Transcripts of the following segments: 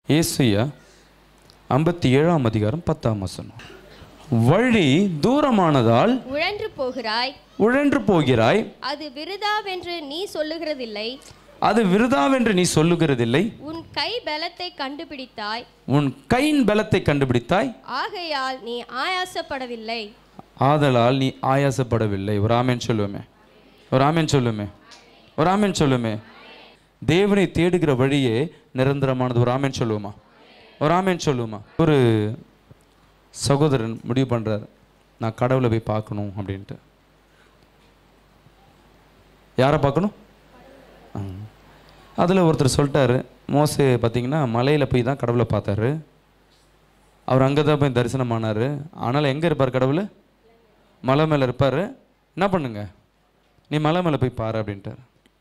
ஏசுயா ஐம்பத்தி ஏழாம் அதிகாரம் பத்தாம் வசனம் வழி தூரமானதால் உழன்று போகிறாய் உழன்று போகிறாய் அது விருதாவென்று நீ சொல்லுகிறதில்லை அது விருதாவென்று நீ சொல்லுகிறதில்லை உன் கை பலத்தை கண்டுபிடித்தாய் உன் கையின் பலத்தை கண்டுபிடித்தாய் ஆகையால் நீ ஆயாசப்படவில்லை ஆதலால் நீ ஆயாசப்படவில்லை ஒரு ஆமேன் சொல்லுவோமே ஒரு ஆமேன் சொல்லுமே ஒரு ஆமேன் சொல்லுமே தேவனை தேடுகிற வழியே நிரந்தரமானது ஒரு ஆமேன் சொல்லுவோமா ஒரு ஆமேன் சொல்லுவோமா ஒரு சகோதரன் முடிவு பண்றாரு நான் கடவுளை போய் பார்க்கணும் அப்படின்ட்டு யாரை பார்க்கணும் அதில் ஒருத்தர் சொல்லிட்டாரு மோசே பார்த்தீங்கன்னா மலையில் போய் தான் கடவுளை பார்த்தாரு அவர் அங்கே தான் போய் தரிசனம் ஆனார் ஆனால் எங்கே இருப்பார் கடவுள் மலை மேலே இருப்பார் என்ன பண்ணுங்க நீ மலை மேலே போய் பாரு அப்படின்ட்டார்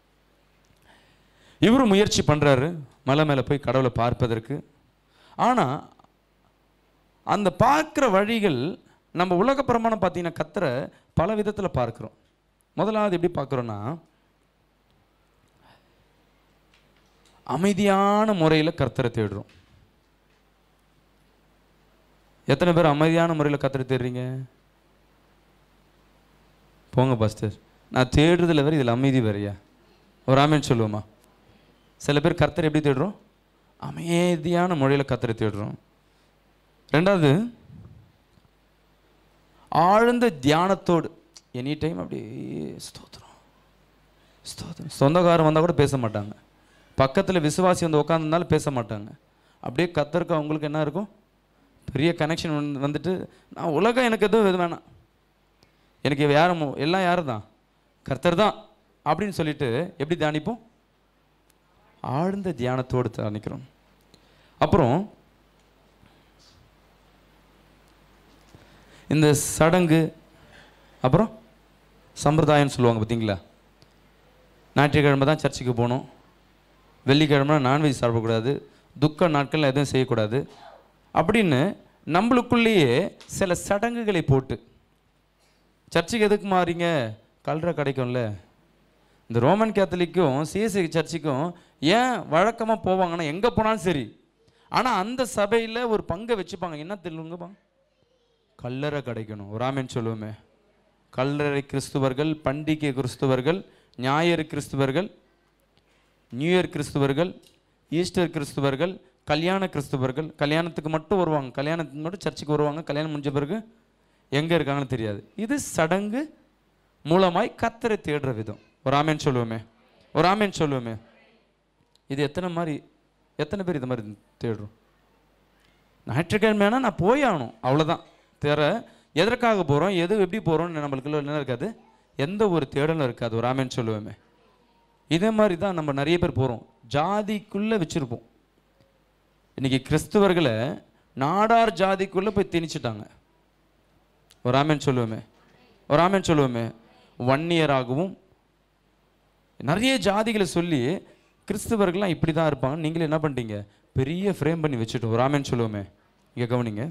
இவரும் முயற்சி பண்ணுறாரு மலை மேலே போய் கடவுளை பார்ப்பதற்கு ஆனால் அந்த பார்க்குற வழிகள் நம்ம உலக பிரமாணம் பார்த்தீங்கன்னா கத்துற பல விதத்தில் பார்க்குறோம் முதலாவது எப்படி பார்க்குறோன்னா அமைதியான முறையில் கர்த்தரை தேடுறோம் எத்தனை பேர் அமைதியான முறையில் கர்த்தரை தேடுறீங்க போங்க பாஸ்டர் நான் தேடுறதுல வேறு இதில் அமைதி வேறையா ஒரு ஆமேன்னு சொல்லுவோமா சில பேர் கர்த்தரை எப்படி தேடுறோம் அமைதியான முறையில் கர்த்தரை தேடுறோம் ரெண்டாவது ஆழ்ந்த தியானத்தோடு எனி டைம் அப்படியே ஸ்தோத்திரம் ஸ்தோத்திரம் சொந்தக்காரன் வந்தால் கூட பேச மாட்டாங்க பக்கத்தில் விசுவாசி வந்து உட்காந்துருந்தாலும் பேச மாட்டாங்க அப்படியே கத்தருக்கு அவங்களுக்கு என்ன இருக்கும் பெரிய கனெக்ஷன் வந்துட்டு நான் உலகம் எனக்கு எதுவும் இது வேணாம் எனக்கு யாரும் எல்லாம் யார் தான் கர்த்தர் தான் அப்படின்னு சொல்லிட்டு எப்படி தியானிப்போம் ஆழ்ந்த தியானத்தோடு தியானிக்கிறோம் அப்புறம் இந்த சடங்கு அப்புறம் சம்பிரதாயம்னு சொல்லுவாங்க பார்த்தீங்களா ஞாயிற்றுக்கிழமை தான் சர்ச்சுக்கு போகணும் வெள்ளிக்கிழமை நான்வெஜ் சாப்பிடக்கூடாது துக்க நாட்களில் எதுவும் செய்யக்கூடாது அப்படின்னு நம்மளுக்குள்ளேயே சில சடங்குகளை போட்டு சர்ச்சுக்கு எதுக்கு மாறீங்க கல்ற கிடைக்கும்ல இந்த ரோமன் கேத்தலிக்கும் சிஎஸ்சி சர்ச்சுக்கும் ஏன் வழக்கமாக போவாங்கன்னா எங்கே போனாலும் சரி ஆனால் அந்த சபையில் ஒரு பங்கை வச்சுப்பாங்க என்ன தெரியுங்கப்பா கல்லறை கிடைக்கணும் ஒரு ஆமேன் சொல்லுவோமே கல்லறை கிறிஸ்துவர்கள் பண்டிகை கிறிஸ்துவர்கள் ஞாயிறு கிறிஸ்துவர்கள் நியூ இயர் கிறிஸ்துவர்கள் ஈஸ்டர் கிறிஸ்துவர்கள் கல்யாண கிறிஸ்துவர்கள் கல்யாணத்துக்கு மட்டும் வருவாங்க கல்யாணத்துக்கு மட்டும் சர்ச்சுக்கு வருவாங்க கல்யாணம் முடிஞ்ச பிறகு எங்கே இருக்காங்கன்னு தெரியாது இது சடங்கு மூலமாய் கத்தரை தேடுற விதம் ஒரு ஆமேன் சொல்லுவோமே ஒரு ஆமேன் சொல்லுவோமே இது எத்தனை மாதிரி எத்தனை பேர் இது மாதிரி தேடுறோம் ஞாயிற்றுக்கிழமைனா நான் போய் ஆகணும் அவ்வளோதான் தேர எதற்காக போகிறோம் எது எப்படி போகிறோம்னு நம்மளுக்குள்ள என்ன இருக்காது எந்த ஒரு தேடலும் இருக்காது ஒரு ஆமேன் சொல்லுவோமே இதே மாதிரி தான் நம்ம நிறைய பேர் போகிறோம் ஜாதிக்குள்ளே வச்சுருப்போம் இன்னைக்கு கிறிஸ்துவர்களை நாடார் ஜாதிக்குள்ளே போய் திணிச்சிட்டாங்க ஒரு ஆமேன் சொல்லுவோமே ஒரு ஆமேன் சொல்லுவோமே வன்னியராகவும் நிறைய ஜாதிகளை சொல்லி கிறிஸ்துவர்கள்லாம் இப்படி தான் இருப்பாங்க நீங்களே என்ன பண்ணிட்டீங்க பெரிய ஃப்ரேம் பண்ணி வச்சுட்டோம் ஒரு ஆமேன் சொல்லுவோமே இங்கே கவனிங்க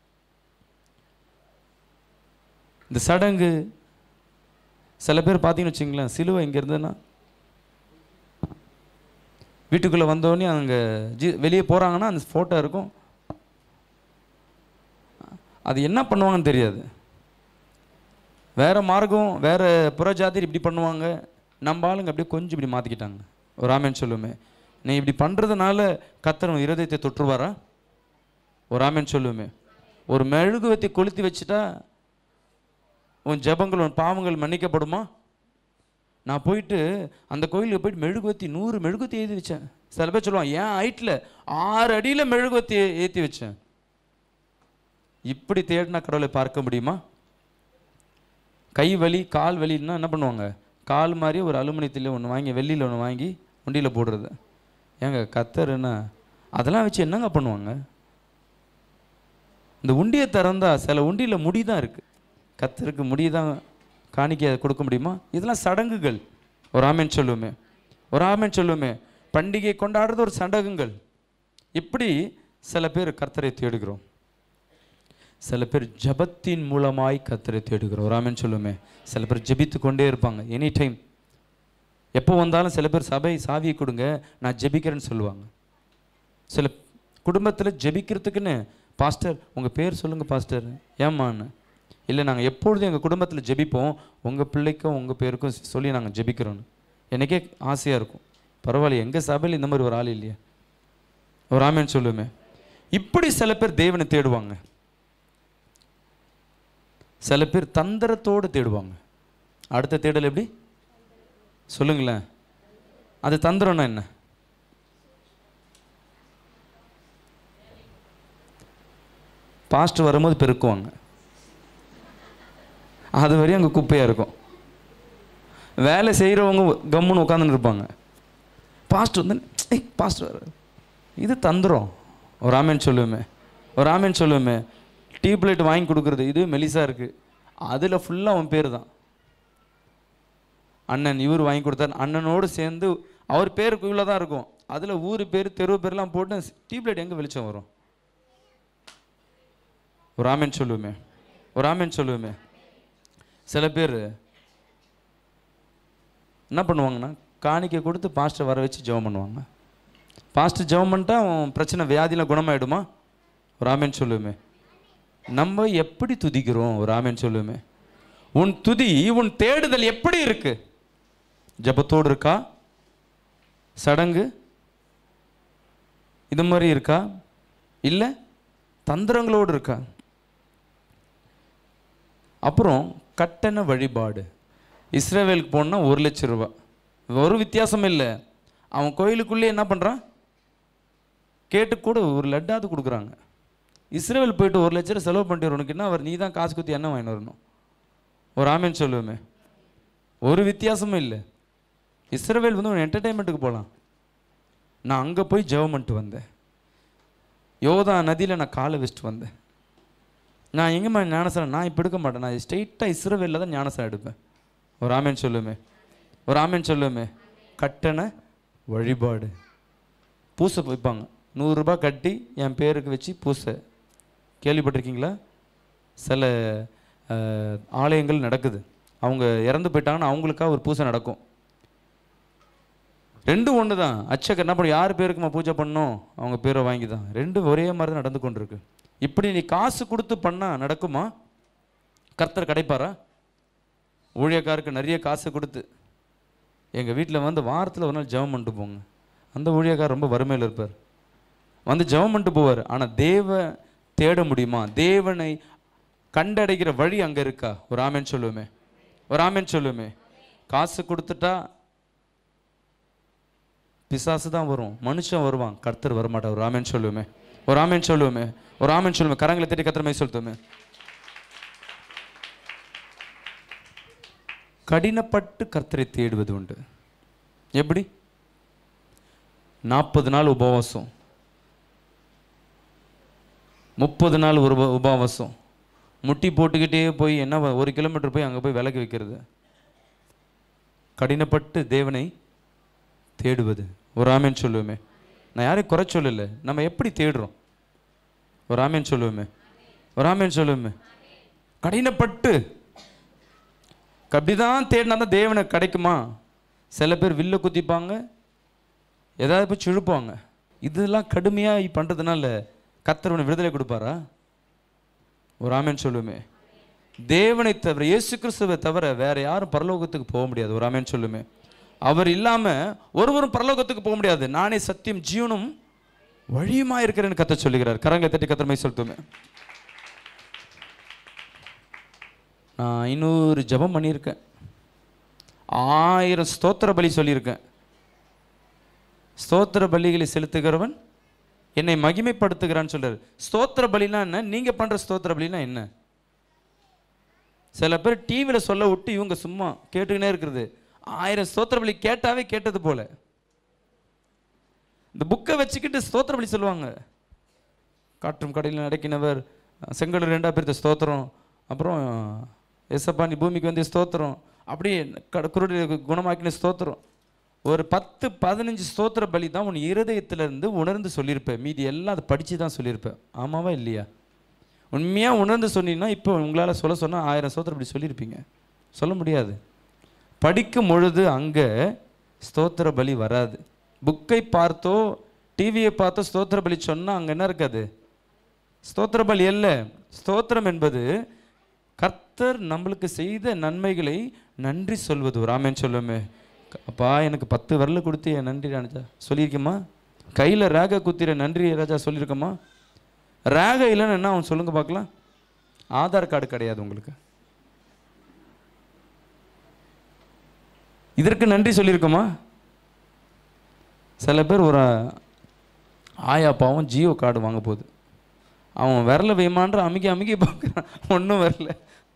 இந்த சடங்கு சில பேர் பார்த்தீங்கன்னு வச்சுங்களேன் சிலுவை இங்கே இருந்ததுன்னா வீட்டுக்குள்ளே வந்தோடனே அங்கே ஜி வெளியே போகிறாங்கன்னா அந்த ஃபோட்டோ இருக்கும் அது என்ன பண்ணுவாங்கன்னு தெரியாது வேறு மார்க்கம் வேறு புறஜாதியர் இப்படி பண்ணுவாங்க நம்ம ஆளுங்க அப்படியே கொஞ்சம் இப்படி மாற்றிக்கிட்டாங்க ஒரு ஆமேன் சொல்லுமே நீ இப்படி பண்ணுறதுனால கத்தர் இருதயத்தை தொற்றுவாரா ஒரு ஆமேன் சொல்லுமே ஒரு மெழுகுவத்தை கொளுத்தி வச்சுட்டா உன் ஜெபங்கள் உன் பாவங்கள் மன்னிக்கப்படுமா நான் போயிட்டு அந்த கோயிலுக்கு போயிட்டு மெழுகுவத்தி நூறு மெழுகுவத்தி ஏற்றி வச்சேன் சில பேர் சொல்லுவான் ஏன் ஹைட்டில் ஆறு அடியில் மெழுகுவத்தி ஏற்றி வச்சேன் இப்படி தேடினா கடவுளை பார்க்க முடியுமா கை வலி கால் வலின்னா என்ன பண்ணுவாங்க கால் மாதிரி ஒரு அலுமினியத்தில் ஒன்று வாங்கி வெள்ளியில் ஒன்று வாங்கி உண்டியில் போடுறது ஏங்க கத்தருன்னா அதெல்லாம் வச்சு என்னங்க பண்ணுவாங்க இந்த உண்டியை திறந்தா சில உண்டியில் முடி தான் இருக்குது கத்தருக்கு முடி தான் காணிக்க கொடுக்க முடியுமா இதெல்லாம் சடங்குகள் ஒரு ஆமேன் சொல்லுவோமே ஒரு ஆமேன் சொல்லுவோமே பண்டிகை கொண்டாடுறது ஒரு சடங்குகள் இப்படி சில பேர் கர்த்தரை தேடுகிறோம் சில பேர் ஜபத்தின் மூலமாய் கர்த்தரை தேடுகிறோம் ஒரு ஆமேன் சொல்லுவோமே சில பேர் ஜெபித்து கொண்டே இருப்பாங்க எனி டைம் எப்போ வந்தாலும் சில பேர் சபை சாவியை கொடுங்க நான் ஜெபிக்கிறேன்னு சொல்லுவாங்க சில குடும்பத்தில் ஜெபிக்கிறதுக்குன்னு பாஸ்டர் உங்கள் பேர் சொல்லுங்கள் பாஸ்டர் ஏம்மான்னு இல்லை நாங்கள் எப்பொழுதும் எங்கள் குடும்பத்தில் ஜெபிப்போம் உங்கள் பிள்ளைக்கும் உங்கள் பேருக்கும் சொல்லி நாங்கள் ஜெபிக்கிறோன்னு எனக்கே ஆசையாக இருக்கும் பரவாயில்ல எங்கள் சபையில் இந்த மாதிரி ஒரு ஆள் இல்லையா ஒரு ஆமேன்னு சொல்லுவேமே இப்படி சில பேர் தேவனை தேடுவாங்க சில பேர் தந்திரத்தோடு தேடுவாங்க அடுத்த தேடல் எப்படி சொல்லுங்களேன் அது தந்திரம்னா என்ன பாஸ்ட் வரும்போது பெருக்குவாங்க அது வரையும் அங்கே குப்பையாக இருக்கும் வேலை செய்கிறவங்க கம்முன்னு உட்காந்துன்னு இருப்பாங்க பாஸ்ட் வந்து ஏய் பாஸ்ட் வர இது தந்துரும் ஒரு ஆமேன் சொல்லுவேமே ஒரு ஆமேன் சொல்லுவேமே டியூப் லைட் வாங்கி கொடுக்குறது இது மெலிசா இருக்குது அதில் ஃபுல்லாக அவன் பேர் தான் அண்ணன் இவர் வாங்கி கொடுத்தார் அண்ணனோடு சேர்ந்து அவர் பேருக்கு இவ்வளோ தான் இருக்கும் அதில் ஊர் பேர் தெரு பேர்லாம் போட்டு டியூப் லைட் எங்கே வெளிச்சம் வரும் ஒரு ஆமேன் சொல்லுவேமே ஒரு ஆமேன் சொல்லுவேமே சில பேர் என்ன பண்ணுவாங்கன்னா காணிக்கை கொடுத்து பாஸ்டர் வர வச்சு ஜெபம் பண்ணுவாங்க பாஸ்டர் ஜெபம் பண்ணிட்டா அவன் பிரச்சனை வியாதியில் குணமாயிடுமா ஒரு ஆமேன் சொல்லுவேமே நம்ம எப்படி துதிக்கிறோம் ஒரு ஆமேன் சொல்லுவேமே உன் துதி உன் தேடுதல் எப்படி இருக்கு ஜபத்தோடு இருக்கா சடங்கு இது மாதிரி இருக்கா இல்லை தந்திரங்களோடு இருக்கா அப்புறம் கட்டண வழிபாடு இஸ்ரேவேலுக்கு போனால் ஒரு லட்சம் ரூபாய் ஒரு வித்தியாசம் இல்லை அவன் கோயிலுக்குள்ளே என்ன பண்ணுறான் கேட்டு கூட ஒரு லட்டாவது கொடுக்குறாங்க இஸ்ரேல் போயிட்டு ஒரு லட்ச ரூபா செலவு பண்ணிட்டு வரணுக்குன்னா அவர் நீ தான் காசு குத்தி என்ன வாங்கிட்டு வரணும் ஒரு ஆமேன்னு சொல்லுவேமே ஒரு வித்தியாசமும் இல்லை இஸ்ரேல் வந்து ஒரு என்டர்டெயின்மெண்ட்டுக்கு போகலாம் நான் அங்கே போய் ஜெபம் பண்ணிட்டு வந்தேன் யோதா நதியில் நான் காலை வச்சுட்டு வந்தேன் நான் எங்கேம்மா ஞானசாரம் நான் இப்போ எடுக்க மாட்டேன் நான் ஸ்ட்ரெயிட்டாக இஸ்ரவேலில் தான் ஞானசாரம் எடுப்பேன் ஒரு ஆமேன் சொல்லுமே ஒரு ஆமேன் சொல்லுமே கட்டண வழிபாடு பூசை வைப்பாங்க நூறுரூபா கட்டி என் பேருக்கு வச்சு பூசை கேள்விப்பட்டிருக்கீங்களா சில அஹ், ஆலயங்கள் நடக்குது அவங்க இறந்து போயிட்டாங்கன்னா அவங்களுக்காக ஒரு பூசை நடக்கும் ரெண்டும் ஒன்று தான் அச்சக்க என்ன பண்ண யார் பேருக்குமா பூஜை பண்ணணும் அவங்க பேரை வாங்கி தான் ரெண்டும் ஒரே மாதிரி தான் நடந்து கொண்டிருக்கு இப்படி நீ காசு கொடுத்து பண்ணால் நடக்குமா கர்த்தர் கிடைப்பாரா ஊழியக்காருக்கு நிறைய காசு கொடுத்து எங்கள் வீட்டில் வந்து வாரத்தில் ஒரு நாள் ஜெபம் பண்ணிட்டு போங்க அந்த ஊழியக்கார் ரொம்ப வறுமையில் இருப்பார் வந்து ஜெபம் பண்ணிட்டு போவார் ஆனால் தேவ தேட முடியுமா தேவனை கண்டடைகிற வழி அங்கே இருக்கா ஒரு ஆமேன் சொல்லுவோமே ஒரு ஆமேன் சொல்லுவோமே காசு கொடுத்துட்டா பிசாசு தான் வரும் மனுஷன் வருவான் கர்த்தர் வரமாட்டார் ஒரு ஆமேன் சொல்லுவோமே ஒரு ஆமேன் சொல்லுவோமே ஒரு ஆமேன் சொல்லுவோமே கரங்களை தட்டி கத்திரமே சொல்லுவோமே கடினப்பட்டு கர்த்தரை தேடுவது உண்டு எப்படி நாற்பது நாள் உபவாசம் முப்பது நாள் ஒரு உப- உபவாசம் முட்டி போட்டுக்கிட்டே போய் என்ன வ- ஒரு கிலோமீட்டர் போய் அங்கே போய் விலகி வைக்கிறது கடினப்பட்டு தேவனை தேடுவது ஒரு ஆமேன் சொல்லுவோமே நான் யாரையும் குறை சொல்லலை நம்ம எப்படி தேடுறோம் ஒரு ஆமேன் சொல்லுவோமே ஒரு ஆமேன் சொல்லுவோமே கடினப்பட்டு அப்படிதான் தேடினா தான் தேவனை கிடைக்குமா சில பேர் வில்ல குத்திப்பாங்க ஏதாவது போய் இழுப்பாங்க இதெல்லாம் கடுமையாக பண்ணுறதுனால கர்த்தர் உனக்கு விடுதலை கொடுப்பாரா ஒரு ஆமேன் சொல்லுமே தேவனை தவிர இயேசு கிறிஸ்துவை தவிர வேற யாரும் பரலோகத்துக்கு போக முடியாது ஒரு ஆமேன் சொல்லுமே அவர் இல்லாம ஒருவரும் பரலோகத்துக்கு போக முடியாது நானே சத்தியம் ஜீவனும் வழியுமா இருக்கிறேன்னு கத்த சொல்லுகிறார் கரங்களை தட்டி கத்திரமை சொல்லுமே நான் ஐநூறு ஜெபம் பண்ணியிருக்கேன் ஆயிரம் ஸ்தோத்திர பலி சொல்லியிருக்கேன் ஸ்தோத்திர பலிகளை செலுத்துகிறவன் என்னை மகிமைப்படுத்துகிறான்னு சொல்றாரு ஸ்தோத்திர பலினா என்ன நீங்க பண்ற ஸ்தோத்திர பலினா என்ன சில பேர் டிவியில் சொல்ல விட்டு இவங்க சும்மா கேட்டுக்கினே இருக்கிறது ஆயிரம் ஸ்தோத்திர பலி கேட்டாவே கேட்டது போல இந்த புக்கை வச்சுக்கிட்டு ஸ்தோத்திர பலி சொல்லுவாங்க காற்றும் கடையில் நடக்கினவர் செங்கடல் ரெண்டா பேர்த்த ஸ்தோத்திரம் அப்புறம் எசப்பா நீ பூமிக்கு வந்து ஸ்தோத்திரம் அப்படியே க- குருடைய குணமாக்கின ஸ்தோத்திரம் ஒரு பத்து பதினஞ்சு ஸ்தோத்திர பலி தான் உன் இருதயத்திலிருந்து உணர்ந்து சொல்லியிருப்பேன் மீதி எல்லாம் அதை படித்து தான் சொல்லியிருப்பேன் ஆமாவா இல்லையா உண்மையாக உணர்ந்து சொன்னீங்கன்னா இப்போ உங்களால் சொல்ல சொன்னால் ஆயிரம் ஸ்தோத்திர பலி சொல்லியிருப்பீங்க சொல்ல முடியாது படிக்கும் பொழுது அங்கே ஸ்தோத்திர பலி வராது புக்கை பார்த்தோ டிவியை பார்த்து ஸ்தோத்திர பலி சொன்னால் அங்கே என்ன இருக்காது ஸ்தோத்திர பலி அல்ல ஸ்தோத்திரம் என்பது கர்த்தர் நம்மளுக்கு செய்த நன்மைகளை நன்றி சொல்வது ஒரு ஆமேன்னு சொல்லுமே அப்பா எனக்கு பத்து விரல் கொடுத்து என் நன்றி ராஜா சொல்லியிருக்கேம்மா கையில் ரேக குத்திர நன்றி ராஜா சொல்லியிருக்கோமா ரேக இல்லைன்னு என்ன அவன் சொல்லுங்க பார்க்கலாம் ஆதார் கார்டு கிடையாது உங்களுக்கு இதற்கு நன்றி சொல்லியிருக்கோமா சில பேர் ஒரு ஆயா பாவம் ஜியோ கார்டு வாங்க போகுது அவன் விரல வைமான்ற அமுக்கி அமுக்கி பார்க்குறான் ஒன்றும் வரல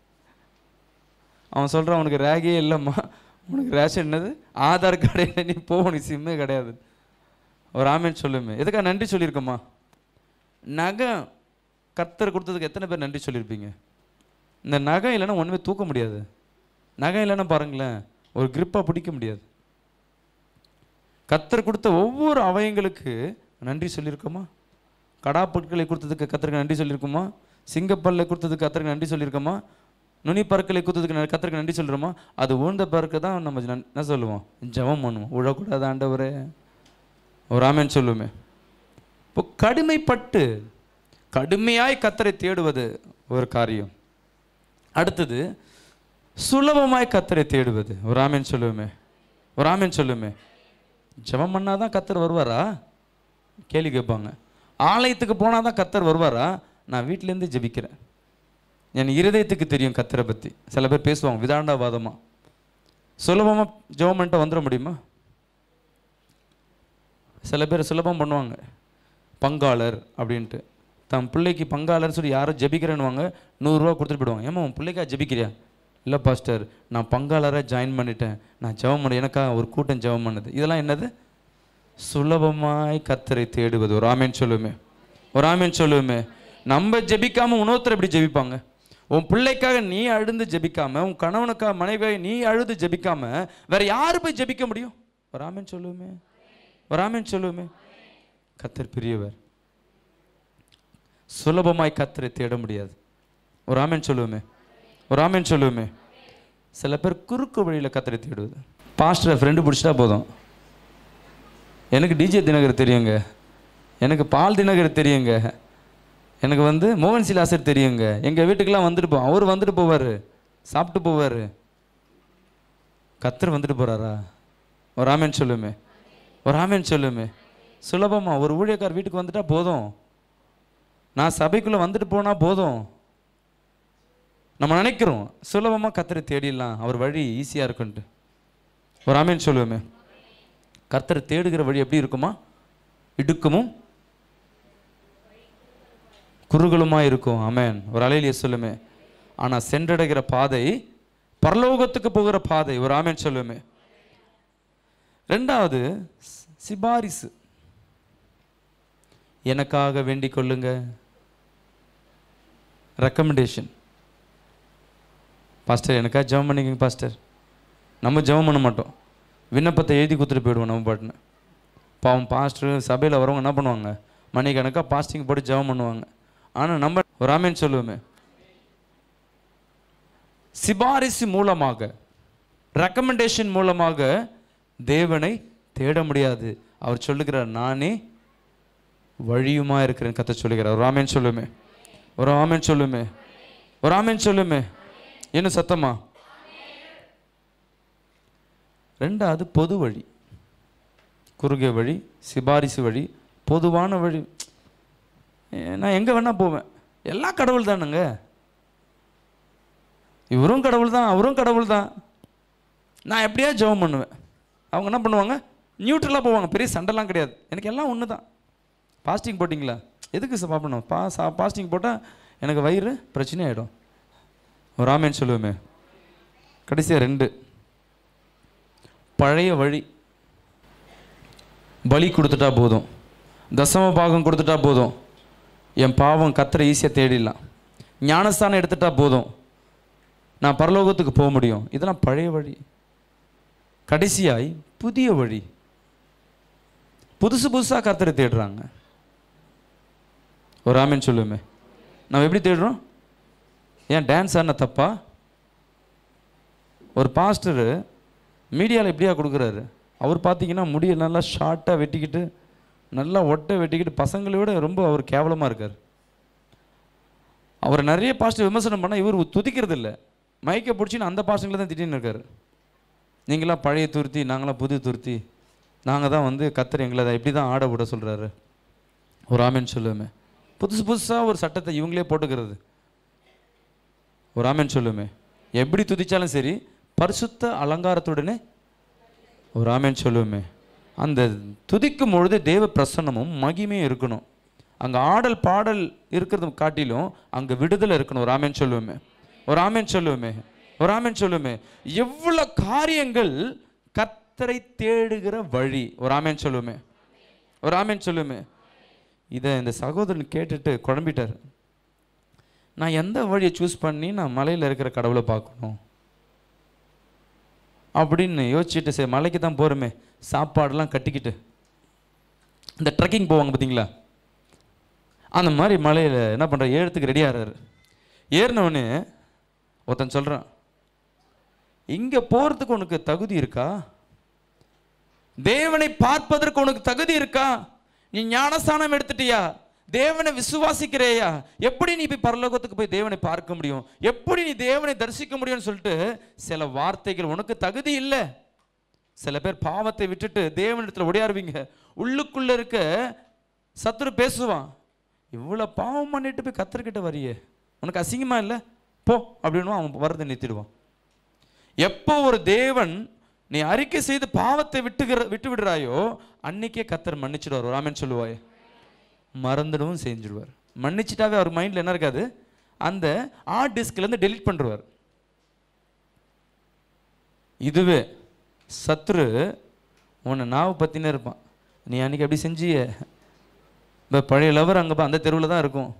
அவன் சொல்கிறான் உனக்கு ரேகே இல்லைம்மா உனக்கு ரேஷன் என்னது ஆதார் கார்டு இல்லை நீ போ உனக்கு சிம்மே கிடையாது ஒரு ஆமேன் சொல்லுமே எதுக்காக நன்றி சொல்லியிருக்கோமா நகை கர்த்தர் கொடுத்ததுக்கு எத்தனை பேர் நன்றி சொல்லியிருப்பீங்க இந்த நகை இல்லைன்னா ஒன்றுமே தூக்க முடியாது நகை இல்லைன்னா பாருங்களேன் ஒரு கிரிப்பாக பிடிக்க முடியாது கத்தர் கொடுத்த ஒவ்வொரு அவயங்களுக்கு நன்றி சொல்லியிருக்கோமா கடா பொருட்களை கொடுத்ததுக்கு கத்தருக்கு நன்றி சொல்லியிருக்கோமா சிங்கப்பல்லை கொடுத்ததுக்கு கத்தருக்கு நன்றி சொல்லியிருக்கோமா நுனி பற்களை கொடுத்ததுக்கு ந- கத்தருக்கு நன்றி சொல்கிறோமா அது உழுந்த பறக்க தான் நம்ம நன்- என்ன சொல்லுவோம் ஜெபம் பண்ணுவோம் உழக்கூடாது ஆண்டவரே ஒரு ஆமேன்னு சொல்லுவோமே இப்போ கடுமைப்பட்டு கடுமையாய் கத்தரை தேடுவது ஒரு காரியம் அடுத்தது சுலபமாய் கத்தரை தேடுவது ஒரு ஆமேன்னு சொல்லுவோமே ஒரு ஆமேன்னு சொல்லுவோமே ஜெபம் பண்ணாதான் கத்தர் வருவாரா கேள்வி கேட்பாங்க ஆலயத்துக்கு போனால் தான் கத்தர் வருவாரா நான் வீட்டிலேருந்து ஜெபிக்கிறேன் என் இருதயத்துக்கு தெரியும் கத்தரை பற்றி சில பேர் பேசுவாங்க விதாண்டாவாதமாக சுலபமாக ஜெபம் பண்ணிட்டு வந்துட முடியுமா சில பேர் சுலபம் பண்ணுவாங்க பங்காளர் அப்படின்ட்டு தன் பிள்ளைக்கு பங்காளர்னு சொல்லி யாரோ ஜெபிக்கிறேன்னுவாங்க நூறுரூவா கொடுத்துட்டு போயிடுவாங்க ஏமா உன் பிள்ளைக்கா ஜெபிக்கிறியா இல்லை பாஸ்டர் நான் பங்காளராக ஜாயின் பண்ணிட்டேன் நான் ஜெபம் பண்ண எனக்கா ஒரு கூட்டம் ஜெபம் பண்ணுது இதெல்லாம் என்னது சுலபமாய் கத்தரை தேடுவது ஒரு ஆமேன் சொல்லுவோமே ஒரு ஆமேன் சொல்லுவோமே நம்ம ஜெபிக்காம இன்னொருத்தர் எப்படி ஜெபிப்பாங்க உன் பிள்ளைக்காக நீ அழுந்து ஜெபிக்காம உன் கணவனுக்காக மனைவியாக நீ அழுது ஜெபிக்காம வேற யாரு போய் ஜெபிக்க முடியும் ஒரு ஆமேன் சொல்லுவோமே ஒரு ஆமேன் சொல்லுவோமே கத்தர் பெரியவர் சுலபமாய் கத்தரை தேட முடியாது ஒரு ஆமேன் சொல்லுவோமே ஒரு ஆமேன் சொல்லுவோமே சில பேர் குறுக்கு வழியில் கத்தரை தேடுவது பாஸ்டரை ஃப்ரெண்டு பிடிச்சிட்டா போதும் எனக்கு டிஜே தினகர் தெரியுங்க எனக்கு பால் தினகர் தெரியுங்க எனக்கு வந்து மோகன் சிலாசர் தெரியுங்க எங்கள் வீட்டுக்கெல்லாம் வந்துட்டு போ அவர் வந்துட்டு போவார் சாப்பிட்டு போவார் கத்தர் வந்துட்டு போகிறாரா ஒரு ஆமேன் சொல்லுமே ஒரு ஆமேன் சொல்லுமே சுலபமா ஒரு ஊழியக்கார் வீட்டுக்கு வந்துட்டா போதும் நான் சபைக்குள்ளே வந்துட்டு போனால் போதும் நம்ம நினைக்கிறோம் சுலபமாக கத்தரை தேடிடலாம் அவர் வழி ஈஸியாக இருக்குன்ட்டு ஒரு ஆமேன் சொல்லுவோமே கர்த்தரை தேடுகிற வழி எப்படி இருக்குமா இடுக்கமும் குறுகலுமா இருக்கும் ஆமென் ஒரு அலையிலேயே சொல்லுமே ஆனால் சென்றடைகிற பாதை பரலோகத்துக்கு போகிற பாதை ஒரு ஆமென் சொல்லுமே ரெண்டாவது சி- சிபாரிசு எனக்காக வேண்டிக் கொள்ளுங்க ரெக்கமெண்டேஷன் பாஸ்டர் எனக்காக ஜெபம் பண்ணிக்கங்க பாஸ்டர் நம்ம ஜெபம் பண்ண மாட்டோம் விண்ணப்பத்தை எழுதி கொடுத்துட்டு போயிடுவோம் நம்ம பாட்டுன்னு பாவம் பாஸ்டர் சபையில் வரவங்க என்ன பண்ணுவாங்க மணிக்கணக்காக பாஸ்டிங் போட்டு ஜெபம் பண்ணுவாங்க ஆனால் நம்ம ஒரு ஆமேன்னு சொல்லுவோமே சிபாரிசு மூலமாக ரெக்கமெண்டேஷன் மூலமாக தேவனை தேட முடியாது அவர் சொல்லுகிறார் நானே வழியுமா இருக்கிறேன் கத்த சொல்லுகிறார் ஒரு ஆமேன் சொல்லுமே ஒரு ஆமேன் சொல்லுமே ஒரு ஆமேன் சொல்லுமே என்ன சத்தமா ரெண்டாவது பொது வழி குறுகிய வழி சிபாரிசு வழி பொதுவான வழி ஏ, நான் எங்கே வேணால் போவேன் எல்லாம் கடவுள் தானுங்க இவரும் கடவுள் தான் அவரும் கடவுள் தான் நான் எப்படியா ஜெபம் பண்ணுவேன் அவங்க என்ன பண்ணுவாங்க நியூட்ரலாக போவாங்க பெரிய சண்டைலாம் கிடையாது எனக்கு எல்லாம் ஒன்று தான் பாஸ்டிங் போட்டிங்களா எதுக்கு சார் பண்ணணும் பா சா பாஸ்டிங் போட்டால் எனக்கு வயிறு பிரச்சனை ஆகிடும் ஒரு ஆமேன்னு சொல்லுவோமே கடைசியாக ரெண்டு பழைய வழி பலி கொடுத்துட்டா போதும் தசம பாகம் கொடுத்துட்டா போதும் என் பாவம் கத்தரை ஈஸியாக தேடிடலாம் ஞானஸ்தானம் எடுத்துட்டா போதும் நான் பரலோகத்துக்கு போக முடியும் இதெல்லாம் பழைய வழி கடைசியாய் புதிய வழி புதுசு புதுசாக கத்தரை தேடுறாங்க ஒரு ஆமீன் சொல்லுமே நம்ம எப்படி தேடுறோம் ஏன் டான்ஸ் ஆன தப்பா ஒரு பாஸ்டரு மீடியாவில் எப்படியா கொடுக்குறாரு அவர் பார்த்தீங்கன்னா முடியை நல்லா ஷார்ட்டாக வெட்டிக்கிட்டு நல்லா ஒட்டை வெட்டிக்கிட்டு பசங்களை விட ரொம்ப அவர் கேவலமாக இருக்கார் அவர் நிறைய பாஸ்டர் விமர்சனம் பண்ணால் இவர் துதிக்கிறது இல்லை மைக்கை பிடிச்சின்னு அந்த பாஸ்டங்களை தான் திட்டின்னு இருக்காரு நீங்களாம் பழைய துருத்தி நாங்களாம் புது துருத்தி நாங்கள் தான் வந்து கத்தர் எங்களை அதை இப்படி தான் ஆட விட சொல்கிறாரு ஒரு ஆமேன் சொல்லுவோமே புதுசு புதுசாக ஒரு சட்டத்தை இவங்களே போட்டுக்கிறது ஒரு ஆமேன் சொல்லுமே எப்படி துதிச்சாலும் சரி பரிசுத்த அலங்காரத்துடனே ஒரு ஆமேன் சொல்லுவோமே அந்த துதிக்கும் பொழுது தேவ பிரசன்னமும் மகிமையும் இருக்கணும் அங்கே ஆடல் பாடல் இருக்கிறது காட்டிலும் அங்கே விடுதலை இருக்கணும் ஒரு ஆமேன் சொல்லுவோமே ஒரு ஆமேன் சொல்லுவோமே ஒரு ஆமேன் சொல்லுவோமே எவ்வளோ காரியங்கள் கத்தரை தேடுகிற வழி ஒரு ஆமேன் சொல்லுவோமே ஒரு ஆமேன் சொல்லுவோமே இதை இந்த சகோதரன் கேட்டுட்டு குழம்பிட்டார் நான் எந்த வழியை சூஸ் பண்ணி நான் மலையில் இருக்கிற கடவுளை பார்க்கணும் அப்படின்னு யோசிச்சுட்டு சரி மலைக்கு தான் போகிறோமே சாப்பாடெல்லாம் கட்டிக்கிட்டு இந்த ட்ரெக்கிங் போவாங்க பார்த்தீங்களா அந்த மாதிரி மலையில் என்ன பண்ணுற ஏறத்துக்கு ரெடி ஆகிறாரு ஏறினவொடனே ஒருத்தன் சொல்கிறான் இங்கே போகிறதுக்கு உனக்கு தகுதி இருக்கா தேவனை பார்ப்பதற்கு உனக்கு தகுதி இருக்கா நீ ஞானஸ்தானம் எடுத்துட்டியா தேவனை விசுவாசிக்கிறேயா எப்படி நீ போய் பரலோகத்துக்கு போய் தேவனை பார்க்க முடியும் எப்படி நீ தேவனை தரிசிக்க முடியும்னு சொல்லிட்டு சில வார்த்தைகள் உனக்கு தகுதி இல்லை சில பேர் பாவத்தை விட்டுட்டு தேவனிடத்தில் ஒடியாருவீங்க உள்ளுக்குள்ள இருக்க சத்துரு பேசுவான் இவ்வளோ பாவம் பண்ணிட்டு போய் கத்தர்கிட்ட வரியே உனக்கு அசிங்கமா இல்லை போ அப்படின்னு அவன் வரதை நிறுத்திடுவான் எப்போ ஒரு தேவன் நீ அறிக்கை செய்து பாவத்தை விட்டுகிற விட்டு விடுறாயோ அன்னைக்கே கத்தர் மன்னிச்சிடுவார் ஒரு ஆமென் சொல்லுவாய் மறந்துடவும் செஞ்சிடுவார் மன்னிச்சிட்டாவே அவர் மைண்டில் என்ன இருக்காது அந்த ஹார்ட் டிஸ்க்லேருந்து டெலீட் பண்ணுறார் இதுவே சத்ரு உன்னை நாவை பற்றினே இருப்பான் நீ அன்னைக்கு அப்படி செஞ்சியே இப்போ பழைய லவர் அங்கே அந்த தெருவில் தான் இருக்கும்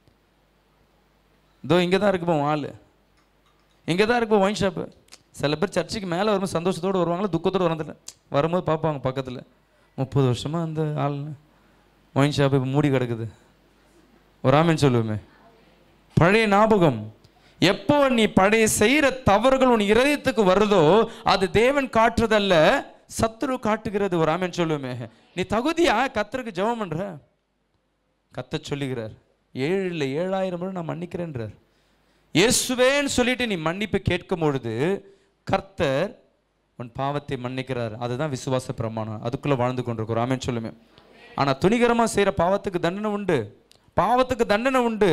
இதோ இங்கே தான் இருக்குப்பா உன் ஆள் இங்கே தான் இருக்குப்பா ஒயின் ஷாப்பு சில பேர் சர்ச்சுக்கு மேலே வரும்போது சந்தோஷத்தோடு வருவாங்களா துக்கத்தோடு வரதில்ல வரும்போது பார்ப்பாங்க பக்கத்தில் முப்பது வருஷமாக அந்த ஆள் ஒயின் ஷாப் இப்போ மூடி கிடக்குது ஒரு ஆமீன் சொல்லுவோமே பழைய ஞாபகம் எப்போ நீ பழைய செய்கிற தவறுகள் உன் இதயத்துக்கு வருதோ அது தேவன் காட்டுறதல்ல சத்துரு காட்டுகிறது ஒரு ஆமீன் சொல்லுவோமே நீ தகுதியா கத்தருக்கு ஜெபம் பண்ற கத்த சொல்லுகிறார் ஏழு இல்லை ஏழாயிரம் முறை நான் மன்னிக்கிறேன்றார் இயேசுவேன்னு சொல்லிட்டு நீ மன்னிப்பு கேட்கும் பொழுது கர்த்தர் உன் பாவத்தை மன்னிக்கிறார் அதுதான் விசுவாச பிரமாணம் அதுக்குள்ள வாழ்ந்து கொண்டிருக்கிறோம் ஆமென் சொல்லுமே ஆனா துணிகரமா செய்யற பாவத்துக்கு தண்டனை உண்டு பாவத்துக்கு தண்டனை உண்டு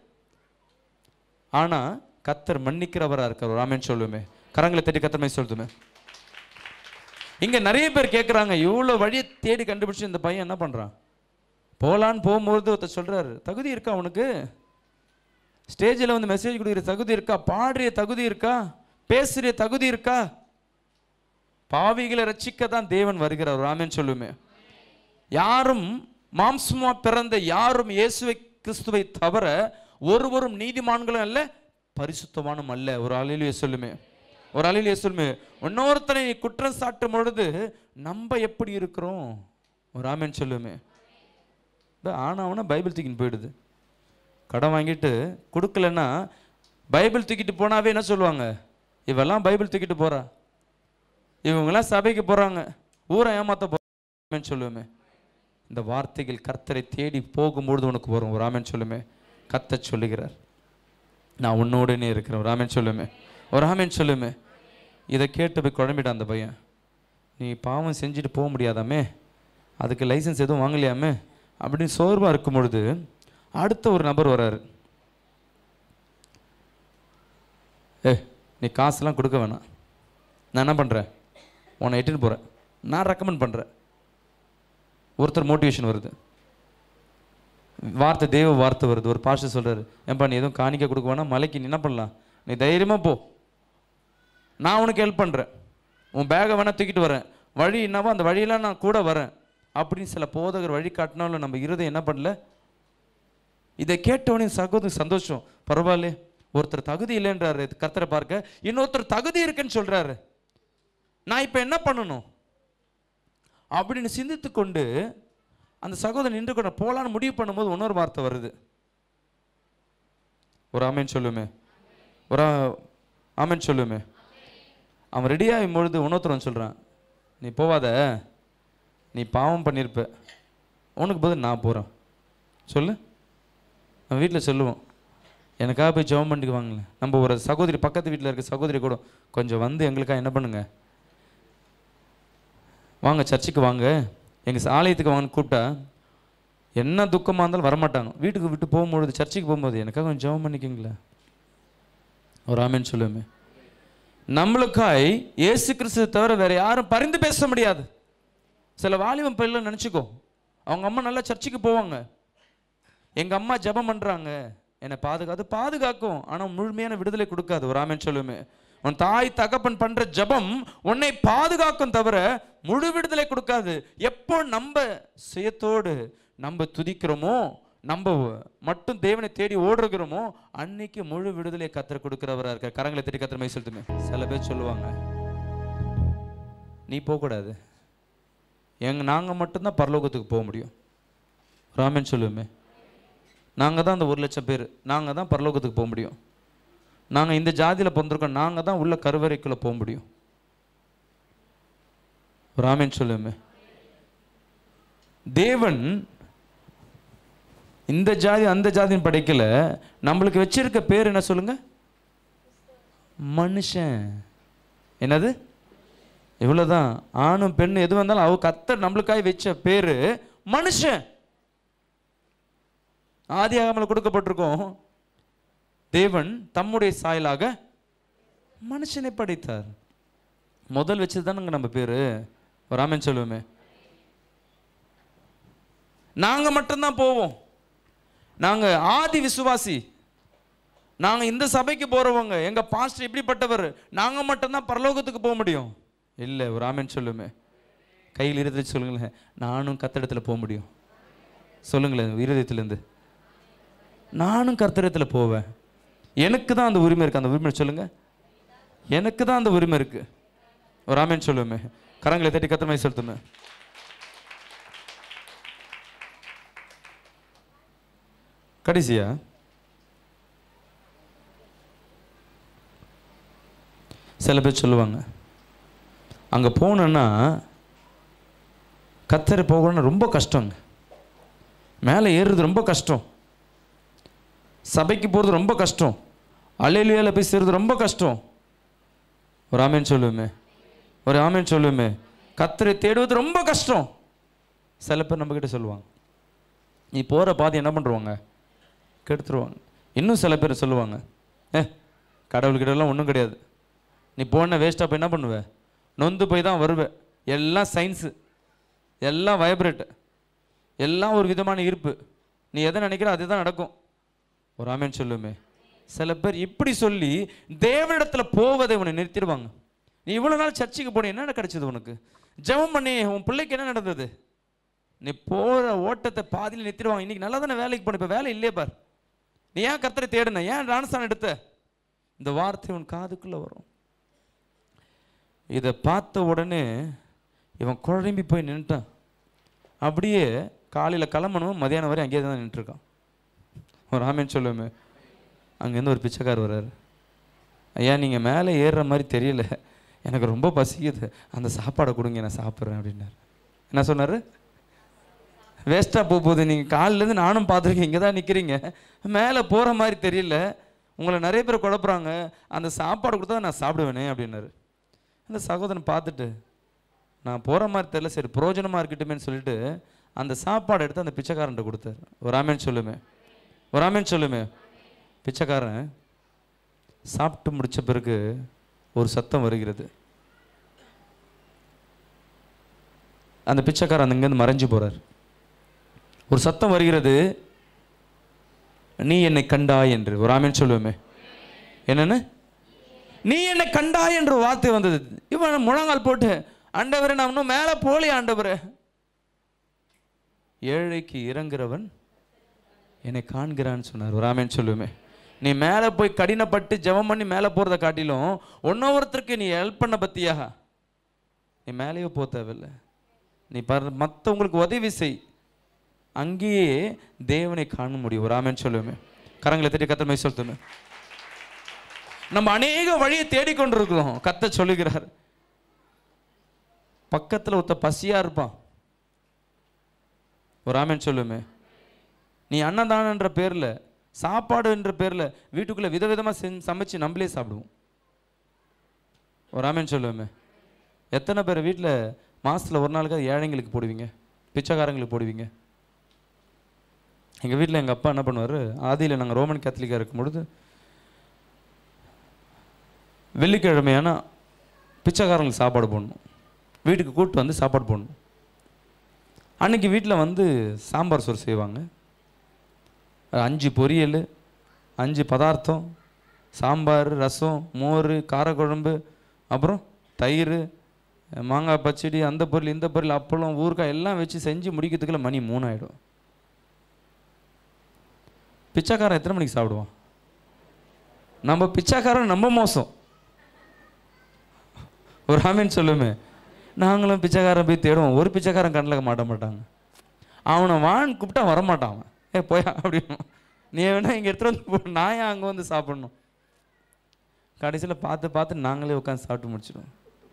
ஆனா கத்தர் மன்னிக்கிறவரா இருக்கார் ஆமென் சொல்லுமே கரங்களை தட்டி கத்தமை சொல்லுமே இங்க நிறைய பேர் கேட்குறாங்க இவ்வளோ வழியை தேடி கண்டுபிடிச்சு இந்த பையன் என்ன பண்றான் போலான்னு போகும்போது ஒருத்தர் சொல்றாரு தகுதி இருக்கா உனக்கு ஸ்டேஜில் வந்து மெசேஜ் கொடுக்குற தகுதி இருக்கா பாடுற தகுதி இருக்கா பேசுகிற தகுதி இருக்கா பாவிகளை ரட்சிக்க தான் தேவன் வருகிறார் ராமன் சொல்லுமே யாரும் மாம்சமா பிறந்த யாரும் இயேசுவை கிறிஸ்துவை தவிர ஒருவரும் நீதிமான்களும் அல்ல பரிசுத்தவானும் அல்ல ஒரு அலையிலேயே சொல்லுமே ஒரு அலையிலேயே சொல்லுமே இன்னொருத்தனை நீ குற்றம் சாட்டும் பொழுது நம்ம எப்படி இருக்கிறோம் ஒரு ஆமேன் சொல்லுமே ஆனாவனா பைபிள் தூக்கின்னு போயிடுது கடன் வாங்கிட்டு கொடுக்கலன்னா பைபிள் தூக்கிட்டு போனாவே என்ன சொல்லுவாங்க இவெல்லாம் பைபிள் தூக்கிட்டு போறா இவங்கெல்லாம் சபைக்கு போறாங்க ஊரை ஏமாத்த போறான்னு சொல்லுவேமே இந்த வார்த்தைகள் கர்த்தரை தேடி போகும்பொழுது உனக்கு வரும் ஒரு ஆமேன் சொல்லுமே கத்த சொல்லுகிறார் நான் உன்னோடனே இருக்கிறேன் ஒரு ஆமேன் சொல்லுமே ஒரு ஆமேன் சொல்லுமே இதை கேட்டு போய் குழம்பிட்டான் அந்த பையன் நீ பாவம் செஞ்சுட்டு போக முடியாதாமே அதுக்கு லைசன்ஸ் எதுவும் வாங்கலையாமே அப்படின்னு சோர்வாக இருக்கும் பொழுது அடுத்த ஒரு நபர் வராரு ஏ நீ காசுலாம் கொடுக்க வேணாம் நான் என்ன பண்ணுறேன் உன்னை எட்டுன்னு போகிறேன் நான் ரெக்கமெண்ட் பண்ணுறேன் ஒருத்தர் மோட்டிவேஷன் வருது வார்த்தை தெய்வ வார்த்தை வருது ஒரு பாஸ்டர் சொல்கிறாரு ஏன்பா நீ எதுவும் காணிக்க கொடுக்க வேணாம் மலைக்கு நீ என்ன பண்ணலாம் நீ தைரியமாக போ நான் உனக்கு ஹெல்ப் பண்ணுறேன் உன் பேகை வேணால் தூக்கிட்டு வரேன் வழி என்னவோ அந்த வழியெல்லாம் நான் கூட வரேன் அப்படின்னு சில போதகர் வழி காட்டினாலும் நம்ம இருதயம் என்ன பண்ணல இதை கேட்டவனே சகோதரன் சந்தோஷம் பரவாயில்ல ஒருத்தர் தகுதி இல்லைன்றாரு கர்த்தரை பார்க்க இன்னொருத்தர் தகுதி இருக்குன்னு சொல்றாரு நான் இப்போ என்ன பண்ணணும் அப்படின்னு சிந்தித்து கொண்டு அந்த சகோதரன் நின்று கொண்டு போலான்னு முடிவு பண்ணும்போது இன்னொரு வார்த்தை வருது ஒரு ஆமேன் சொல்லுமே ஒரு ஆ- ஆமேன் சொல்லுமே அவன் ரெடியாகும் பொழுது இன்னொருத்தரன் சொல்கிறான் நீ போவாத நீ பாவம் பண்ணியிருப்ப உனக்கு பதில் நான் போகிறேன் சொல்லு நம்ம வீட்டில் சொல்லுவோம் எனக்காக போய் ஜெபம் பண்ணிட்டு வாங்களேன் நம்ம ஒரு சகோதரி பக்கத்து வீட்டில் இருக்க சகோதரி கூட கொஞ்சம் வந்து எங்களுக்காக என்ன பண்ணுங்க வாங்க சர்ச்சுக்கு வாங்க எங்கள் ஆலயத்துக்கு வாங்கன்னு கூப்பிட்டா என்ன துக்கமாக இருந்தாலும் வரமாட்டாங்க வீட்டுக்கு விட்டு போகும்பொழுது சர்ச்சுக்கு போகும்போது எனக்காக கொஞ்சம் ஜெபம் பண்ணிக்கிங்களேன் ஒரு ஆமேன்னு சொல்லுவோமே நம்மளுக்காய் இயேசு கிறிஸ்துவை தவிர வேற யாரும் பரிந்து பேச முடியாது சில வாலிபம் பிள்ளை நினச்சிக்கோ அவங்க அம்மா நல்லா சர்ச்சுக்கு போவாங்க எங்கள் அம்மா ஜெபம் பண்ணுறாங்க என்னை பாதுகாத்து பாதுகாக்கும் ஆனால் முழுமையான விடுதலை கொடுக்காது ஒரு ஆமேன் சொல்லுமே உன் தாய் தகப்பன் பண்ற ஜெபம் உன்னை பாதுகாக்கும் தவிர முழு விடுதலை கொடுக்காது எப்போ நம்ம சுயத்தோடு நம்ம துதிக்கிறோமோ நம்ம மட்டும் தேவனை தேடி ஓடுறோமோ அன்னைக்கு முழு விடுதலை கத்தர் கொடுக்கிறவரா இருக்க கரங்களை தேடி கத்திர மை சொல்லுமே சில பேர் சொல்லுவாங்க நீ போகக்கூடாது எங்க நாங்கள் மட்டும்தான் பரலோகத்துக்கு போக முடியும் ராமன் சொல்லுவோமே நாங்கள் தான் அந்த ஒரு லட்சம் பேர் நாங்கள் தான் பரலோகத்துக்கு போக முடியும் நாங்கள் இந்த ஜாதியில் பிறந்திருக்கோம் நாங்கள் தான் உள்ள கருவறைக்குள்ளே போக முடியும் ராமன் சொல்லுமே தேவன் இந்த ஜாதி அந்த ஜாதின்னு படைக்கல நம்மளுக்கு வச்சிருக்க பேர் என்ன சொல்லுங்க மனுஷன் என்னது இவ்வளவுதான் ஆணும் பெண்ணும் எது வந்தாலும் அவ கத்தர் நம்மளுக்காக வச்ச பேரு மனுஷன் ஆதி ஆகமல கொடுக்கப்பட்டிருக்கோம் தேவன் தம்முடைய சாயலாக மனுஷனை படைத்தார் முதல் வச்சது தானுங்க நம்ம பேரு ராமன் சொல்லுவோமே நாங்க மட்டும்தான் போவோம் நாங்க ஆதி விசுவாசி நாங்க இந்த சபைக்கு போறவங்க எங்க பாஸ்டர் இப்படிப்பட்டவர் நாங்க மட்டும்தான் பரலோகத்துக்கு போக முடியும் இல்லை ஒரு ஆமென் சொல்லுமே கையில் இருந்துச்சு சொல்லுங்களேன் நானும் கத்தடத்துல போக முடியும் சொல்லுங்களேன் இருதயத்திலேருந்து நானும் கர்த்தரத்தில் போவேன் எனக்கு தான் அந்த உரிமை இருக்கு அந்த உரிமை சொல்லுங்க எனக்கு தான் அந்த உரிமை இருக்கு ஒரு ஆமென் சொல்லுமே கரங்களை தட்டி கத்திரமை செலுத்துமே கடைசியா சில பேர் சொல்லுவாங்க அங்கே போனேன்னா கத்தரை போகணும்னா ரொம்ப கஷ்டங்க மேலே ஏறுறது ரொம்ப கஷ்டம் சபைக்கு போகிறது ரொம்ப கஷ்டம் அலையிலையால போய் சேருறது ரொம்ப கஷ்டம் ஒரு ஆமேன் சொல்லுவோமே ஒரு ஆமேன் சொல்லுவோமே கத்தரை தேடுவது ரொம்ப கஷ்டம் சில பேர் நம்மக்கிட்ட சொல்லுவாங்க நீ போகிற பாதி என்ன பண்ணுருவாங்க கெடுத்துருவாங்க இன்னும் சில பேர் சொல்லுவாங்க ஏ கடவுள்கிட்டலாம் ஒன்றும் கிடையாது நீ போன வேஸ்ட்டாக போய் என்ன பண்ணுவ நொந்து போய் தான் வருவ எல்லாம் சயின்ஸு எல்லாம் வைப்ரேட் எல்லாம் ஒரு விதமான ஈர்ப்பு நீ எதை நினைக்கிற அதுதான் நடக்கும் ஒரு ஆமேன் சொல்லுமே சில பேர் இப்படி சொல்லி தேவனிடத்துல போவதை உன்னை நிறுத்திடுவாங்க நீ இவ்வளோ நாள் சர்ச்சுக்கு போன என்ன கிடைச்சது உனக்கு ஜெபம் பண்ணி உன் பிள்ளைக்கு என்ன நடந்தது நீ போகிற ஓட்டத்தை பாதியில் நிறுத்திடுவாங்க இன்னைக்கு நல்லா தானே வேலைக்கு போன இப்போ வேலை இல்லையே பார் நீ ஏன் கர்த்தரை தேடுன ஏன் டான்ஸான் எடுத்த இந்த வார்த்தை உன் காதுக்குள்ள வரும் இதை பார்த்த உடனே இவன் குழம்பி போய் நின்றுட்டான் அப்படியே காலையில் கிளம்பணும் மதியானம் வரை அங்கேயே தான் நின்றுருக்கான் ஒரு ஆமேன்னு சொல்லுவோமே அங்கேருந்து ஒரு பிச்சைக்கார் வர்றாரு ஐயா நீங்கள் மேலே ஏறுற மாதிரி தெரியல எனக்கு ரொம்ப பசிக்குது அந்த சாப்பாடை கொடுங்க நான் சாப்பிட்றேன் அப்படின்னாரு என்ன சொன்னார் வேஸ்ட்டாக போக போகுது நீங்கள் காலிலேருந்து நானும் பார்த்துருக்கேன் இங்கே தான் நிற்கிறீங்க மேலே போகிற மாதிரி தெரியல உங்களை நிறைய பேர் குழப்புறாங்க அந்த சாப்பாடு கொடுத்தா நான் சாப்பிடுவேனே அப்படின்னாரு அந்த சகோதரன் பார்த்துட்டு நான் போகிற மாதிரி தெரியல சரி பிரயோஜனமாக இருக்கட்டுமேன்னு சொல்லிட்டு அந்த சாப்பாடு எடுத்து அந்த பிச்சைக்காரன்ட்ட கொடுத்தாரு ஒரு ஆமேன்னு சொல்லுமே ஒரு ஆமேன்னு சொல்லுமே பிச்சைக்காரன் சாப்பிட்டு முடிச்ச பிறகு ஒரு சத்தம் வருகிறது அந்த பிச்சைக்காரன் அங்கேருந்து மறைஞ்சு போறார் ஒரு சத்தம் வருகிறது நீ என்னை கண்டாய் என்று ஒரு ஆமேன்னு சொல்லுவோமே என்னன்னு நீ என்னை கண்டாய் என்ற வார்த்தை வந்தது இவன் முழங்கால் போட்டு ஆண்டவரே நான் இன்னும் மேலே போலி ஆண்டவரே ஏழைக்கு இறங்குறவன் என்னை காண்கிறான்னு சொன்னார் ஒரு ஆமேன்னு சொல்லுவோமே நீ மேலே போய் கடினப்பட்டு ஜெபம் பண்ணி மேலே போகிறத காட்டிலும் ஒன்னொருத்தருக்கு நீ ஹெல்ப் பண்ண பத்தியா நீ மேலேயோ போக தேவையில்லை நீ பர மற்றவங்களுக்கு உதவி செய் அங்கேயே தேவனை காண முடியும் ஒரு ஆமேன்னு சொல்லுவேன் கரங்களை தட்டி கத்திரமை சொல்லுமே நம்ம அநேக வழியை தேடிக்கொண்டிருக்கிறோம் கத்த சொல்லுகிறார் பக்கத்தில் ஒருத்த பசியா இருப்பான் ஒரு ஆமேன் சொல்லுமே நீ அன்னதானன்ற பேரில் சாப்பாடுன்ற பேரில் வீட்டுக்குள்ளே விதவிதமாக செஞ்சு சமைச்சு நம்மளே சாப்பிடுவோம் ஒரு ஆமேன் சொல்லுவோமே எத்தனை பேர் வீட்டில் மாதத்தில் ஒரு நாளுக்கு ஏழைங்களுக்கு போடுவீங்க பிச்சைக்காரங்களுக்கு போடுவீங்க எங்கள் வீட்டில் எங்கள் அப்பா என்ன பண்ணுவார் ஆதியில் நாங்கள் ரோமன் கேத்தலிக்காக இருக்கும் பொழுது வெள்ளிக்கிழமையான பிச்சைக்காரங்களுக்கு சாப்பாடு போடணும் வீட்டுக்கு கூப்பிட்டு வந்து சாப்பாடு போடணும் அன்னைக்கு வீட்டில் வந்து சாம்பார் சோறு செய்வாங்க அஞ்சு பொரியல் அஞ்சு பதார்த்தம் சாம்பார் ரசம் மோர் காரக்குழம்பு அப்புறம் தயிர் மாங்காய் பச்சடி அந்த பொருள் இந்த பொருள் அப்பளம் ஊறுகாய் எல்லாம் வச்சு செஞ்சு முடிக்கிறதுக்குள்ள மணி மூணு ஆயிடும் பிச்சைக்காரன் எத்தனை மணிக்கு சாப்பிடுவான் நம்ம பிச்சைக்காரன் நம்ம மோசம் ஒரு ஆமீன் சொல்லுமே நாங்களும் பிச்சைக்காரன் போய் தேடுவோம் ஒரு பிச்சைக்காரன் கண்ணில் மாட்ட மாட்டாங்க அவனை வான்னு கூப்பிட்டா வரமாட்டான் அவன் ஏ போயா அப்படின்னு நீ வேணா இங்கே எடுத்துகிட்டு வந்து போ நான் ஏன் அங்கே வந்து சாப்பிடணும் கடைசியில் பார்த்து பார்த்து நாங்களே உட்காந்து சாப்பிட்டு முடிச்சிடுவோம்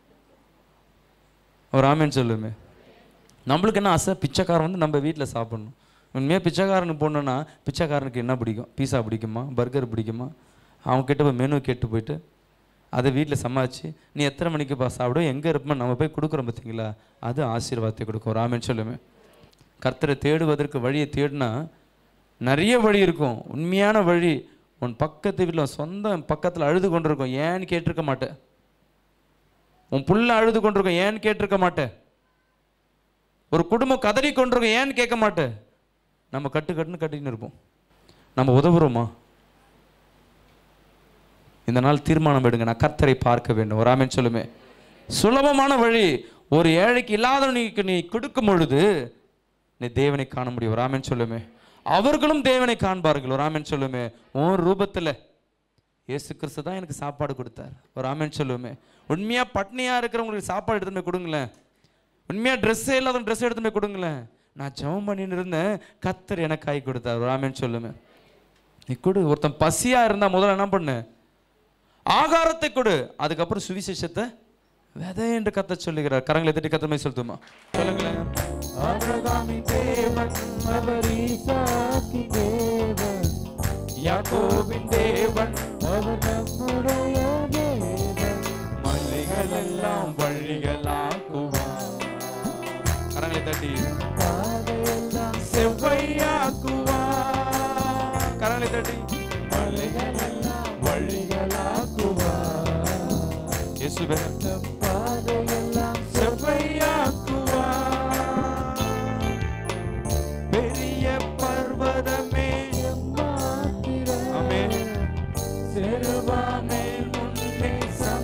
ஒரு ஆமேன் சொல்லுமே நம்மளுக்கு என்ன ஆசை பிச்சைக்காரன் வந்து நம்ம வீட்டில் சாப்பிடணும் உண்மையாக பிச்சைக்காரனுக்கு போனோன்னா பிச்சைக்காரனுக்கு என்ன பிடிக்கும் பீஸா பிடிக்குமா பர்கர் பிடிக்குமா அவன் கிட்ட போய் மெனு கேட்டு போயிட்டு அதை வீட்டில் சமாளிச்சு நீ எத்தனை மணிக்குப்பா சாப்பிடும் எங்கே இருப்போம் நம்ம போய் கொடுக்குறோம் பார்த்தீங்களா அது ஆசீர்வாதத்தை கொடுக்கும் ராமன் சொல்லுமே கர்த்தரை தேடுவதற்கு வழியை தேடினா நிறைய வழி இருக்கும் உண்மையான வழி உன் பக்கத்து வீட்டில் சொந்த பக்கத்தில் அழுது கொண்டிருக்கும் ஏன்னு கேட்டிருக்க மாட்டேன் உன் புள்ள அழுது கொண்டிருக்கும் ஏன்னு கேட்டிருக்க மாட்டேன் ஒரு குடும்பம் கதறி கொண்டிருக்கும் ஏன்னு கேட்க மாட்டேன் நம்ம கட்டு கட்டுன்னு கட்டின்னு இருப்போம் நம்ம உதவுறோமா இந்த நாள் தீர்மானம் எடுங்க நான் கர்த்தரை பார்க்க வேண்டும் ஒரு ஆமென் சொல்லுமே சுலபமான வழி ஒரு ஏழைக்கு இல்லாதவனுக்கு நீ கொடுக்கும் பொழுது நீ தேவனை காண முடியும் ஒரு ஆமென் சொல்லுமே அவர்களும் தேவனை காண்பார்கள் ஒரு ஆமென் சொல்லுமே உன் ரூபத்தில் இயேசு கிறிஸ்து தான் எனக்கு சாப்பாடு கொடுத்தார் ஒரு ஆமென் சொல்லுமே உண்மையா பட்னியா இருக்கிறவங்களுக்கு சாப்பாடு எடுத்துட்டு போய் கொடுங்களேன் உண்மையா ட்ரெஸ்ஸே இல்லாத ட்ரெஸ் எடுத்துட்டு போய் கொடுங்களேன் நான் ஜெபம் பண்ணின்னு இருந்தேன் கத்தர் எனக்கு காய் கொடுத்தார் ஒரு ஆமென் சொல்லுமே நீ கொடு ஒருத்தன் பசியா இருந்தா முதல்ல என்ன பண்ணு ஆகாரத்தை கொடு அதுக்கப்புறம் சுவிசேஷத்தை விதை என்று கத்த சொல்லுகிறார் கரங்களை தட்டி கத்தமை செலுத்துமா சொல்லுங்களேன் ஆபிரகாமின் தேவன் அவர் ஈசாக்கின் தேவன் யாக்கோபின் தேவன் அவர் நம்முடைய தேவன் மலைகள் எல்லாம் வழிகளாக்குவார் கரங்களை தட்டி பாதையெல்லாம் செவ்வையாக்குவார் கரங்களை தட்டி மலைகளெல்லாம் வழிகளாக்குவார் இயேசுவே நம் பாதையெல்லாம் பெரிய பர்வதமே ஆமென். செருவாமே முன்னே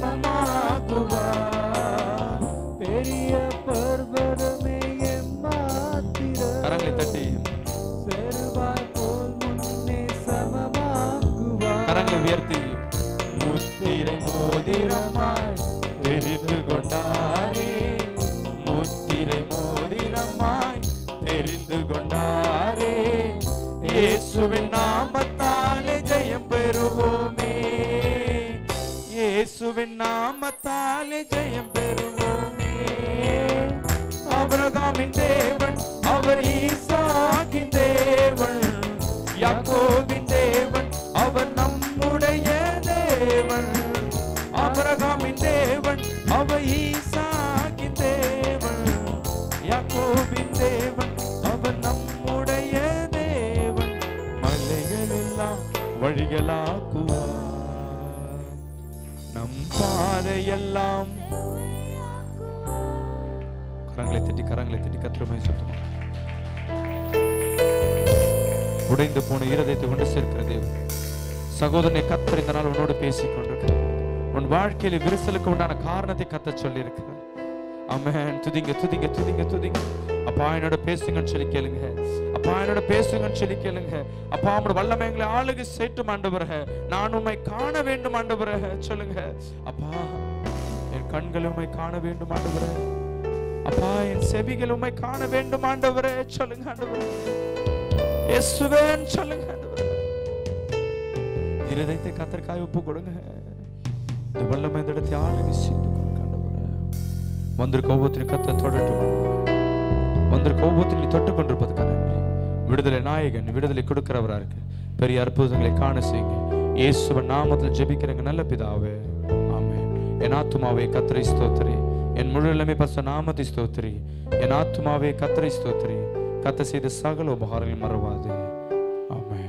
சமமாக்குவார் பெரிய பர்வதமே எம்மாத்திரம் கரங்களை தட்டி செருவாய் போல் முன்னே சமமாக்குவார் கரங்களை உயர்த்தி முத்திரை மோதிரமாய் தெரிந்து கொண்டாரே முத்திரை மோதிரமாய் தெரிந்து கொண்டாரே இயேசுவின் நாமத்தாலே ஜெயம் பெறுவோமே இயேசுவின் நாமத்தாலே ஜெயம் பெறுவோமே ஆபிரகாமின் தேவன் அவர் ஈசாக்கின் தேவன் யாக்கோபின் தேவன் அவர் நம்முடைய தேவன் ஆபிரகாமின் தேவன் அவர் ஈசாக்கின் தேவன் யாக்கோபின் தேவன் அவர் நம்முடைய தேவன் மலைகள் எல்லாம் வழிகளாக்குவார் நம் பாதையெல்லாம் கரங்களை தட்டி கரங்களை தட்டி கத்திரமை சொல்லுவோம் உடைந்து போன இருதயத்தை கொண்டு சேர்க்கிற தேவன் சகோதரனை கத்தர் இந்த நாள் உன்னோடு பேசிக் கொண்டிருக்கிறார் உன் வாழ்க்கையில விரிசலுக்கு உண்டான காரணத்தை கத்த சொல்லி இருக்கிறார் அமேன் துதிங்க துதிங்க துதிங்க துதிங்க அப்பா என்னோட பேசுங்கன்னு சொல்லி கேளுங்க அப்பா என்னோட பேசுங்கன்னு சொல்லி கேளுங்க அப்பா உங்களோட வல்லமை எங்களை ஆளுகை சேட்டும் ஆண்டவரக நான் உம்மை காண வேண்டும் ஆண்டவரக சொல்லுங்க அப்பா என் கண்கள் உம்மை காண வேண்டும் ஆண்டவரே அப்பா என் செவிகள் உம்மை காண வேண்டும் ஆண்டவரே சொல்லுங்க ஆண்டவரே இயேசுவேன்னு சொல்லுங்க ஆண்டவரே இருதயத்தை கத்தற்காய் ஒப்பு கொடுங்க இந்த வல்லமை இந்த இடத்தை ஆளுகை செய்து கொடுங்க ஆண்டவரே வந்திருக்க ஒவ்வொருத்தரும் கத்த தொடட்டும் ஆண்டவரே. வந்திருக்க ஒவ்வொருத்தரும் நீ தொட்டு கொண்டிருப்பதுக்காக நன்றி விடுதலை நாயகன் விடுதலை கொடுக்கிறவரா இருக்கு பெரிய அற்புதங்களை காண செய்யுங்க இயேசுவன் நாமத்தில் ஜெபிக்கிறங்க நல்ல பிதாவே ஆமென் என் ஆத்துமாவே கத்திரை ஸ்தோத்திரி என் முழு இளமை பச நாமத்தை ஸ்தோத்திரி என் ஆத்துமாவே கத்திரை ஸ்தோத்திரி கத்த செய்த சகல உபகாரங்கள் மறவாது ஆமென்